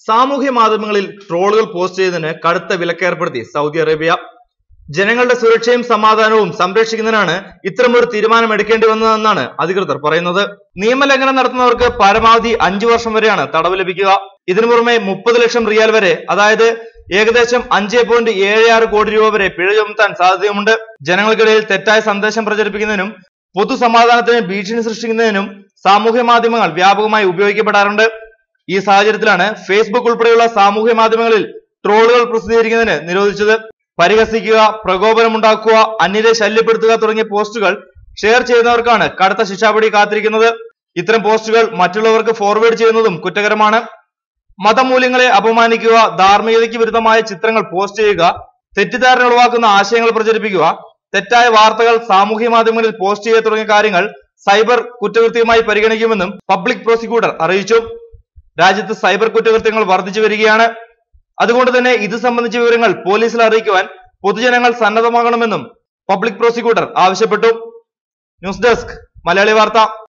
സാമൂഹ്യ മാധ്യമങ്ങളിൽ ട്രോളുകൾ പോസ്റ്റ് ചെയ്യുന്നതിന് കടുത്ത വിലക്കേർപ്പെടുത്തി സൗദി അറേബ്യ ജനങ്ങളുടെ സുരക്ഷയും സമാധാനവും സംരക്ഷിക്കുന്നതിനാണ് ഇത്തരമൊരു തീരുമാനം എടുക്കേണ്ടി വന്നതെന്നാണ് അധികൃതർ പറയുന്നത് നിയമലംഘനം നടത്തുന്നവർക്ക് പരമാവധി അഞ്ചു വർഷം വരെയാണ് തടവ് ലഭിക്കുക ഇതിനു പുറമെ മുപ്പത് ലക്ഷം റിയാൽ വരെ അതായത് ഏകദേശം അഞ്ച് പോയിന്റ് ഏഴ് ആറ് കോടി രൂപ വരെ പിഴ ചുമത്താൻ സാധ്യതയുമുണ്ട് ജനങ്ങൾക്കിടയിൽ തെറ്റായ സന്ദേശം പ്രചരിപ്പിക്കുന്നതിനും പൊതുസമാധാനത്തിന് ഭീഷണി സൃഷ്ടിക്കുന്നതിനും സാമൂഹ്യ മാധ്യമങ്ങൾ വ്യാപകമായി ഉപയോഗിക്കപ്പെടാറുണ്ട് ഈ സാഹചര്യത്തിലാണ് ഫേസ്ബുക്ക് ഉൾപ്പെടെയുള്ള സാമൂഹ്യ മാധ്യമങ്ങളിൽ ട്രോളുകൾ പ്രസിദ്ധീകരിക്കുന്നതിന് നിരോധിച്ചത് പരിഹസിക്കുക പ്രകോപനമുണ്ടാക്കുക അന്യരെ ശല്യപ്പെടുത്തുക തുടങ്ങിയ പോസ്റ്റുകൾ ഷെയർ ചെയ്യുന്നവർക്കാണ് കടുത്ത ശിക്ഷാപടി കാത്തിരിക്കുന്നത് ഇത്തരം പോസ്റ്റുകൾ മറ്റുള്ളവർക്ക് ഫോർവേഡ് ചെയ്യുന്നതും കുറ്റകരമാണ് മതമൂല്യങ്ങളെ അപമാനിക്കുക ധാർമ്മികതയ്ക്ക് വിരുദ്ധമായ ചിത്രങ്ങൾ പോസ്റ്റ് ചെയ്യുക തെറ്റിദ്ധാരണ ഉളവാക്കുന്ന ആശയങ്ങൾ പ്രചരിപ്പിക്കുക തെറ്റായ വാർത്തകൾ സാമൂഹ്യ മാധ്യമങ്ങളിൽ പോസ്റ്റ് ചെയ്യുക തുടങ്ങിയ കാര്യങ്ങൾ സൈബർ കുറ്റകൃത്യമായി പരിഗണിക്കുമെന്നും പബ്ലിക് പ്രോസിക്യൂട്ടർ അറിയിച്ചു രാജ്യത്ത് സൈബർ കുറ്റകൃത്യങ്ങൾ വർദ്ധിച്ചു വരികയാണ് അതുകൊണ്ട് തന്നെ ഇത് സംബന്ധിച്ച വിവരങ്ങൾ പോലീസിൽ അറിയിക്കുവാൻ പൊതുജനങ്ങൾ സന്നദ്ധമാകണമെന്നും പബ്ലിക് പ്രോസിക്യൂട്ടർ ആവശ്യപ്പെട്ടു ന്യൂസ് ഡെസ്ക് മലയാളി വാർത്ത